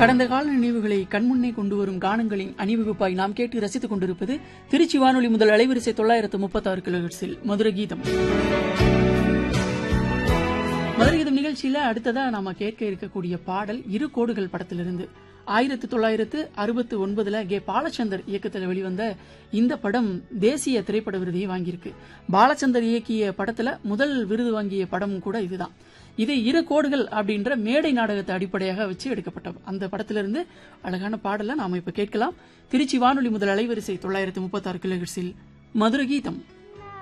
கடந்த கால நினைவுகளை கண்முன்னே கொண்டு வரும் கானங்களின் அணிவகுப்பாய் நாம் கேட்டு ரசித்துக் கொண்டிருப்பது திருச்சி வானொலி முதல் அலைவரிசை தொள்ளாயிரத்து முப்பத்தாறு கிலோஹெர்ட்ஸில் மதுர கீதம் மதுர கீதம் நிகழ்ச்சியில அடுத்ததா நாம கேட்க இருக்கக்கூடிய பாடல் இரு கோடுகள் படத்திலிருந்து ஆயிரத்தி தொள்ளாயிரத்து அறுபத்தி ஒன்பதுல கே பாலச்சந்தர் இயக்கத்தில் வெளிவந்த இந்த படம் தேசிய திரைப்பட விருதையை வாங்கியிருக்கு பாலச்சந்தர் இயக்கிய படத்துல முதல் விருது வாங்கிய படம் கூட இதுதான் இது இரு கோடுகள் அப்படின்ற மேடை நாடகத்தை அடிப்படையாக வச்சு எடுக்கப்பட்ட அந்த படத்திலிருந்து அழகான பாடலை நாம இப்ப கேட்கலாம் திருச்சி வானொலி முதல் அலைவரிசை தொள்ளாயிரத்து முப்பத்தாறு கிலோஹெர்ட்ஸில் மதுர கீதம்